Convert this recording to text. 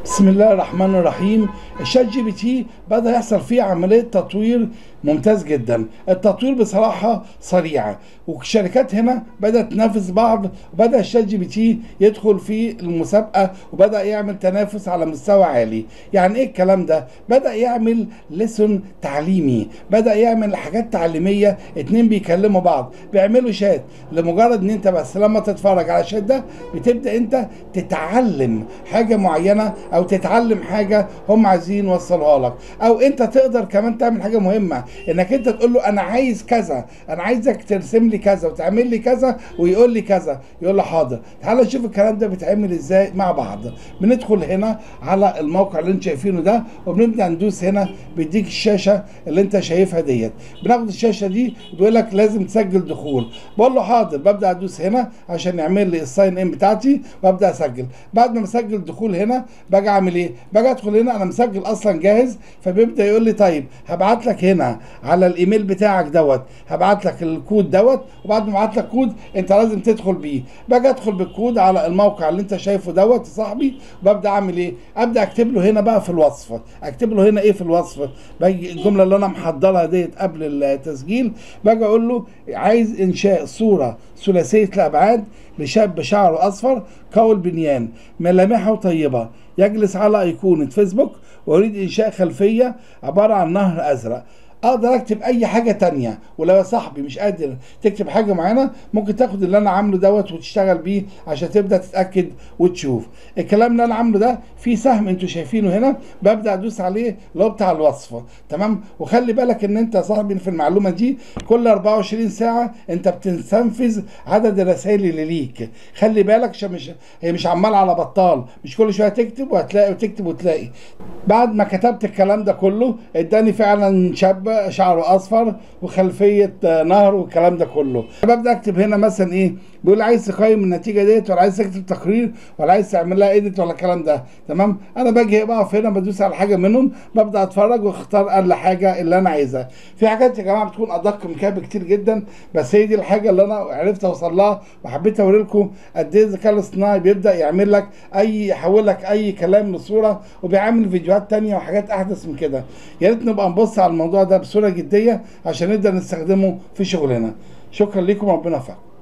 بسم الله الرحمن الرحيم الشات جي بي تي بدا يحصل فيه عمليه تطوير ممتاز جدا التطوير بصراحه سريع والشركات هنا بدات تنافس بعض وبدا الشات جي بي تي يدخل في المسابقه وبدا يعمل تنافس على مستوى عالي يعني ايه الكلام ده بدا يعمل ليسون تعليمي بدا يعمل حاجات تعليميه اتنين بيكلموا بعض بيعملوا شات لمجرد ان انت بس لما تتفرج على الشات ده بتبدا انت تتعلم حاجه معينه او تتعلم حاجه هم عايزين يوصلوها لك او انت تقدر كمان تعمل حاجه مهمه انك انت تقول له انا عايز كذا انا عايزك ترسم لي كذا وتعمل لي كذا ويقول لي كذا يقول له حاضر تعال نشوف الكلام ده بيتعمل ازاي مع بعض بندخل هنا على الموقع اللي انت شايفينه ده وبنبدا ندوس هنا بيديك الشاشه اللي انت شايفها ديت بناخد الشاشه دي بيقول لك لازم تسجل دخول بقول له حاضر ببدا ادوس هنا عشان يعمل لي الساين ان بتاعتي وابدا اسجل بعد ما مسجل دخول هنا باجي اعمل ايه باجي ادخل هنا انا مسجل اصلا جاهز فبيبدا يقول لي طيب هبعت لك هنا على الايميل بتاعك دوت هبعت لك الكود دوت وبعد ما ابعت لك كود انت لازم تدخل بيه باجي ادخل بالكود على الموقع اللي انت شايفه دوت يا صاحبي وببدا اعمل ايه ابدا اكتب له هنا بقى في الوصف اكتب له هنا ايه في الوصف باجي الجمله اللي انا محضرها ديت قبل التسجيل باجي اقول له عايز انشاء صوره ثلاثيه الابعاد لشاب شعره اصفر قوي البنيان ملامحه طيبه يجلس على ايقونه فيسبوك واريد انشاء خلفيه عباره عن نهر ازرق اقدر اكتب اي حاجه تانية ولو يا صاحبي مش قادر تكتب حاجه معينه ممكن تاخد اللي انا عامله دوت وتشتغل بيه عشان تبدا تتاكد وتشوف الكلام اللي انا عامله ده في سهم انتوا شايفينه هنا ببدا ادوس عليه اللي هو بتاع الوصفه تمام وخلي بالك ان انت يا صاحبي في المعلومه دي كل 24 ساعه انت بتستنفذ عدد الرسائل اللي ليك خلي بالك عشان مش هي مش عمال على بطال مش كل شويه تكتب وهتلاقي وتكتب وتلاقي بعد ما كتبت الكلام ده كله اداني فعلا شاب شعره اصفر وخلفيه نهر والكلام ده كله ببدا اكتب هنا مثلا ايه بيقول عايز تقيم النتيجه ديت ولا عايز تكتب تقرير ولا عايز تعمل لها ايديت ولا الكلام ده تمام انا باجي بقف هنا بدوس على حاجه منهم ببدا اتفرج واختار اقل حاجه اللي انا عايزها في حاجات يا جماعه بتكون ادق من كده بكتير جدا بس هي دي الحاجه اللي انا عرفت اوصل لها وحبيت اوري لكم قد ايه الذكاء الاصطناعي بيبدا يعمل لك اي يحول لك اي كلام لصوره وبيعمل فيديوهات تانية وحاجات احدث من كده يا ريت نبقى نبص على الموضوع ده بصوره جديه عشان نقدر نستخدمه في شغلنا شكرا لكم ربنا يوفقكم